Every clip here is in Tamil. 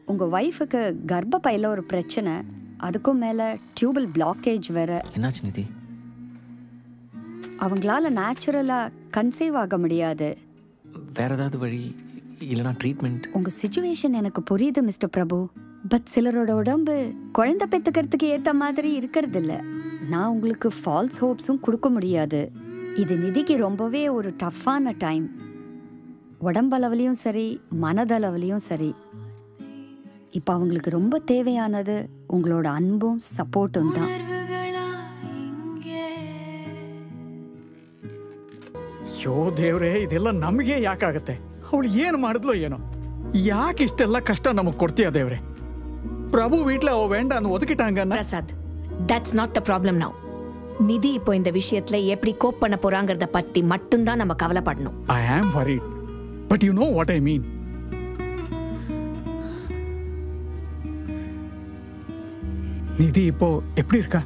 உங்கள் ஒய்ஃபுக்கு கர்ப்பப்பையில் ஒரு பிரச்சனை அதுக்கும் மேலே டியூபல் பிளாக்கேஜ் வேற என்னாச்சு நிதி அவங்களால நேச்சுரலாக கன்சீவ் ஆக முடியாது வேற ஏதாவது வழி இல்லைனா ட்ரீட்மெண்ட் உங்கள் சுச்சுவேஷன் எனக்கு புரியுது மிஸ்டர் பிரபு பட் சிலரோட உடம்பு குழந்தை பெற்றுக்கிறதுக்கு ஏற்ற மாதிரி இருக்கிறது இல்ல நான் உங்களுக்கு ஃபால்ஸ் ஹோப்ஸும் கொடுக்க முடியாது இது நிதிக்கு ரொம்பவே ஒரு டஃப்பான டைம் உடம்பளவுலையும் சரி மனதளவுலையும் சரி இப்போ அவங்களுக்கு ரொம்ப தேவையானது உங்களோட அன்பும் சப்போர்ட்டும் தான் ಅಯ್ಯೋ ದೇವ್ರೆ ಇದೆಲ್ಲ ನಮಗೆ ಯಾಕಾಗತ್ತೆ ಅವಳು ಏನು ಮಾಡಿದ್ಲೋ ಏನೋ ಯಾಕೆ ಇಷ್ಟೆಲ್ಲ ಕಷ್ಟ ನಮಗೆ ಕೊಡ್ತೀಯ ದೇವ್ರೆ பிரபு வீட்டில் அவ வேண்டான்னு ஒதுக்கிட்டாங்கன்னா Prasad that's not the problem now Nidhi இப்போ இந்த விஷயத்துல எப்படி கோப் பண்ண போறாங்கறத பத்தி மட்டும்தான் நம்ம கவலைப்படணும் I am worried but you know what I mean Nidhi இப்போ எப்படி இருக்கா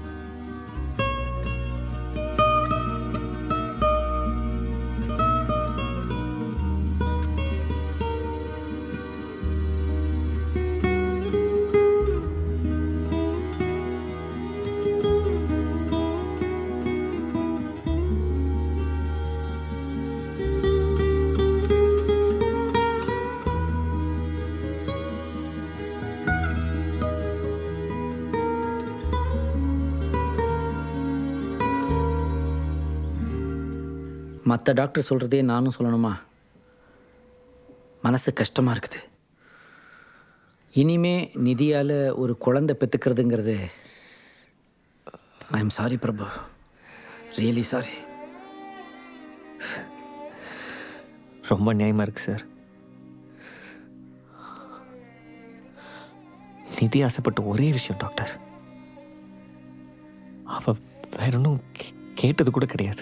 மற்ற டாக்டர் சொல்கிறதே நானும் சொல்லணுமா மனசு கஷ்டமாக இருக்குது இனிமே நிதியால் ஒரு குழந்தை பெற்றுக்கிறதுங்கிறது I am sorry Prabhu really sorry ரொம்ப நியாயமாக இருக்கு சார் நிதி ஆசைப்பட்ட ஒரே விஷயம் டாக்டர் அவ வேற ஒன்றும் கேட்டது கூட கிடையாது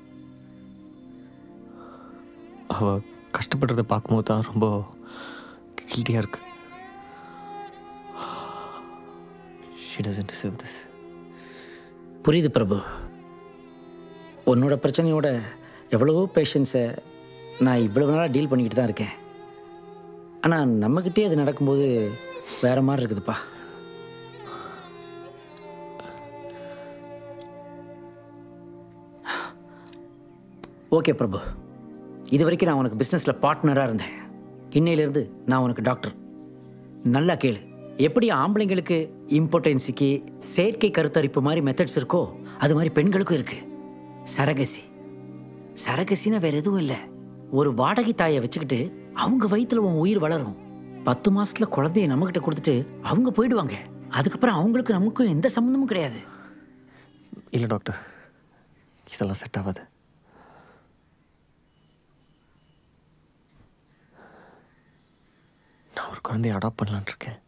அவ கஷ்டப்படுறத பார்க்கும்போது தான் ரொம்ப கில்ட்டியாக இருக்கு ஷி டசன்ட் டிசர்வ் திஸ் புரியுது பிரபு உன்னோட பிரச்சனையோட எவ்வளவோ பேஷண்ட்ஸை நான் இவ்வளவு நாளாக டீல் பண்ணிக்கிட்டு தான் இருக்கேன் ஆனால் நம்மக்கிட்டே அது நடக்கும்போது வேற மாதிரி இருக்குதுப்பா ஓகே பிரபு இது வரைக்கும் நான் உனக்கு பிஸ்னஸில் பார்ட்னராக இருந்தேன் இன்னையிலேருந்து நான் உனக்கு டாக்டர் நல்லா கேளு எப்படி ஆம்பளைங்களுக்கு இம்பார்ட்டன்ஸுக்கு செயற்கை கருத்தரிப்பு மாதிரி மெத்தட்ஸ் இருக்கோ அது மாதிரி பெண்களுக்கும் இருக்கு சரகசி சரகசினா வேற எதுவும் இல்லை ஒரு வாடகை தாயை வச்சுக்கிட்டு அவங்க வயித்துல உன் உயிர் வளரும் பத்து மாசத்துல குழந்தைய நம்மகிட்ட கொடுத்துட்டு அவங்க போயிடுவாங்க அதுக்கப்புறம் அவங்களுக்கு நமக்கும் எந்த சம்மந்தமும் கிடையாது இல்லை டாக்டர் இதெல்லாம் செட் ஆகாது நான் ஒரு குழந்தைய அடாப்ட் பண்ணலான்னு இருக்கேன்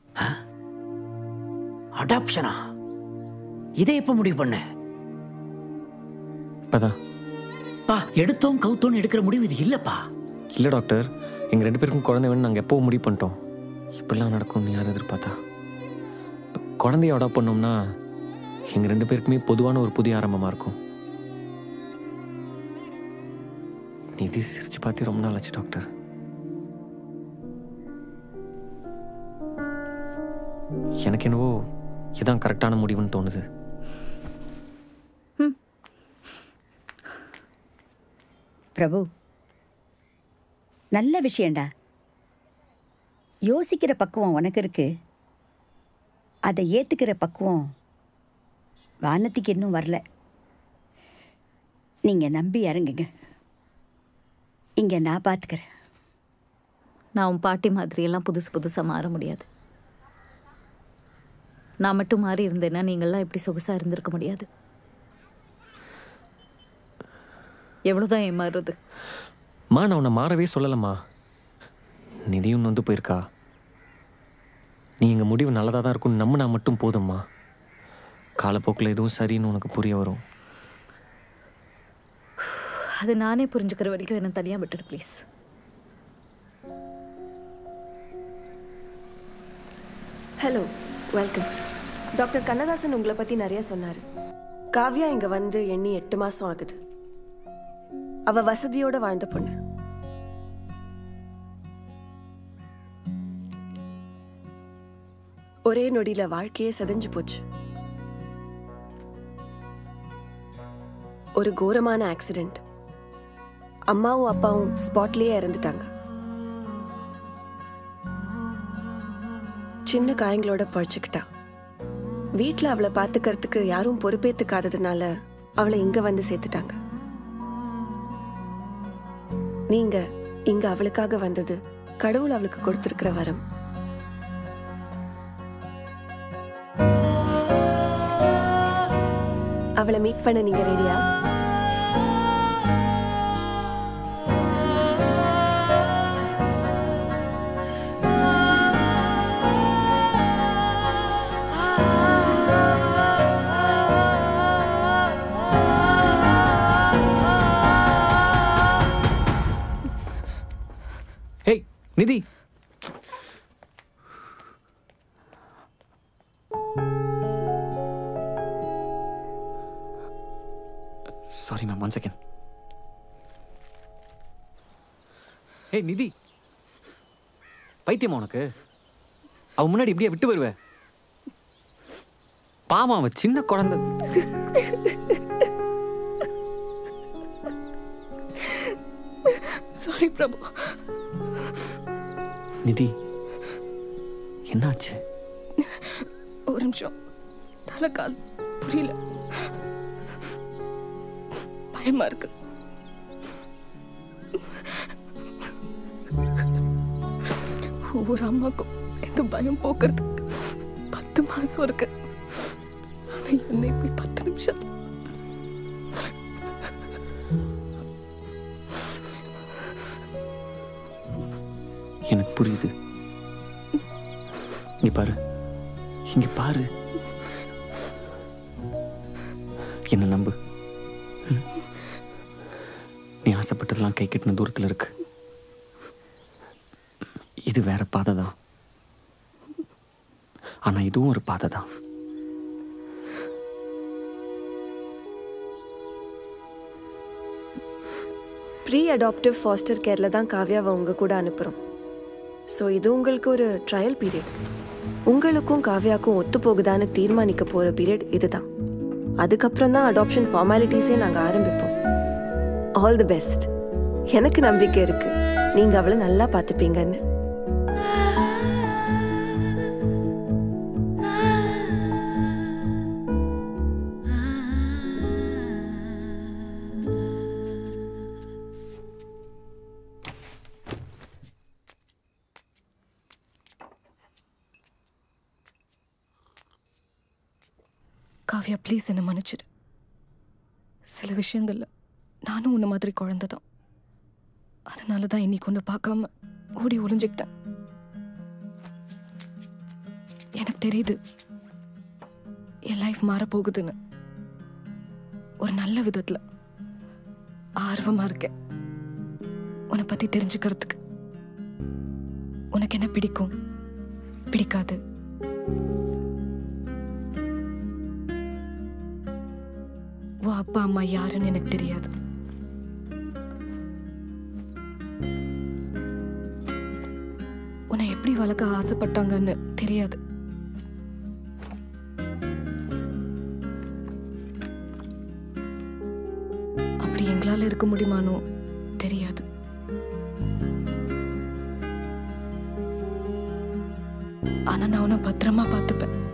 அடாப்ஷனா இதை எப்போ முடிவு பண்ண இப்போதான் பா எடுத்தோம் கவுத்தோன்னு எடுக்கிற முடிவு இது இல்லப்பா இல்லை டாக்டர் எங்கள் ரெண்டு பேருக்கும் குழந்தை வேணும் நாங்கள் எப்போ முடிவு பண்ணிட்டோம் இப்படிலாம் நடக்கும்னு யார் எதிர்பார்த்தா குழந்தைய அடாப்ட் பண்ணோம்னா எங்கள் ரெண்டு பேருக்குமே பொதுவான ஒரு புதிய ஆரம்பமாக இருக்கும் நிதி சிரிச்சு பார்த்து ரொம்ப நாள் ஆச்சு டாக்டர் எனக்கு என்னவோ இதான் கரெக்டான முடிவுன்னு தோணுது பிரபு நல்ல விஷயம்டா யோசிக்கிற பக்குவம் உனக்கு இருக்கு அதை ஏத்துக்கிற பக்குவம் வானத்திக்கு இன்னும் வரல நீங்க நம்பி இறங்குங்க இங்க நான் பார்த்துக்கிறேன் நான் உன் பாட்டி மாதிரியெல்லாம் புதுசு புதுசாக மாற முடியாது நான் மட்டும் மாறி இருந்தேன்னா நீங்கள்லாம் இப்படி சொகுசாக இருந்திருக்க முடியாது எவ்வளோதான் ஏமாறுறது மா நான் உன்னை மாறவே சொல்லலம்மா நிதியும் நொந்து போயிருக்கா நீ எங்கள் முடிவு நல்லதாக தான் இருக்கும்னு நம்பினா மட்டும் போதும்மா காலப்போக்கில் எதுவும் சரின்னு உனக்கு புரிய வரும் அது நானே புரிஞ்சுக்கிற வரைக்கும் என்னை தனியாக விட்டுடு please hello welcome doctor Kannadasan உங்களை பற்றி நிறைய சொன்னார் காவ்யா இங்கே வந்து எண்ணி எட்டு மாதம் ஆகுது அவ வசதியோட வாழ்ந்த பொண்ணு ஒரே நொடியில வாழ்க்கையே செதஞ்சு போச்சு ஒரு கோரமான ஆக்சிடென்ட் அம்மாவும் அப்பாவும் ஸ்பாட்லயே இறந்துட்டாங்க சின்ன காயங்களோட பழிச்சுக்கிட்டா வீட்ல அவளை பாத்துக்கிறதுக்கு யாரும் பொறுப்பேத்துக்காததுனால அவளை இங்க வந்து சேர்த்துட்டாங்க நீங்க இங்க அவளுக்காக வந்தது கடவுள் அவளுக்கு கொடுத்திருக்கிற வரம் அவளை மீட் பண்ண நீங்க ரெடியா ஏய் நிதி சாரி மேம் ஒன் செகண்ட் ஏய் நிதி பைத்தியமா உனக்கு அவ முன்னாடி இப்படியே விட்டு வருவ பாவம் அவ சின்ன குழந்தை சாரி பிரபு நிதி என்னாச்சு ஒரு நிமிஷம் தலை கால் புரியல பயமா இருக்கு ஒவ்வொரு அம்மாக்கும் இந்த பயம் போக்குறதுக்கு பத்து மாசம் இருக்கு ஆனா என்ன இப்படி பத்து நிமிஷம் எனக்கு புரியுது இங்க பாரு இங்க பாரு என்ன நம்பு ம். நீ ஆசைப்பட்டதெல்லாம் கை கட்டின தூரத்தில் இருக்கு இது வேற பாதை தான் ஆனா இதுவும் ஒரு பாதை தான் ப்ரீ அடாப்டிவ் ஃபாஸ்டர் கேரில் தான் காவ்யாவை உங்க கூட அனுப்புகிறோம் ஸோ இது உங்களுக்கு ஒரு ட்ரையல் பீரியட் உங்களுக்கும் காவ்யாக்கும் ஒத்து போகுதான்னு தீர்மானிக்க போகிற பீரியட் இதுதான் அதுக்கப்புறம் தான் அடாப்ஷன் ஃபார்மாலிட்டிஸே நாங்கள் ஆரம்பிப்போம் ஆல் தி பெஸ்ட் எனக்கு நம்பிக்கை இருக்கு நீங்கள் அவளை நல்லா பார்த்துப்பீங்கன்னு காவ்யா ப்ளீஸ் என்னை மன்னிச்சிடு சில விஷயங்கள்ல நானும் உன்ன மாதிரி குழந்தை தான் அதனால தான் இன்னைக்கு ஒன்று பார்க்காம ஓடி ஒளிஞ்சுக்கிட்டேன் எனக்கு தெரியுது என் லைஃப் மாறப்போகுதுன்னு ஒரு நல்ல விதத்தில் ஆர்வமா இருக்கேன் உன்னை பற்றி தெரிஞ்சுக்கிறதுக்கு உனக்கு என்ன பிடிக்கும் பிடிக்காது உன் அப்பா அம்மா யாருன்னு எனக்கு தெரியாது உன்னை எப்படி வளர்க்க ஆசைப்பட்டாங்கன்னு தெரியாது அப்படி எங்களால இருக்க முடியுமானோ தெரியாது ஆனா நான் உன்னை பத்திரமா பார்த்துப்பேன்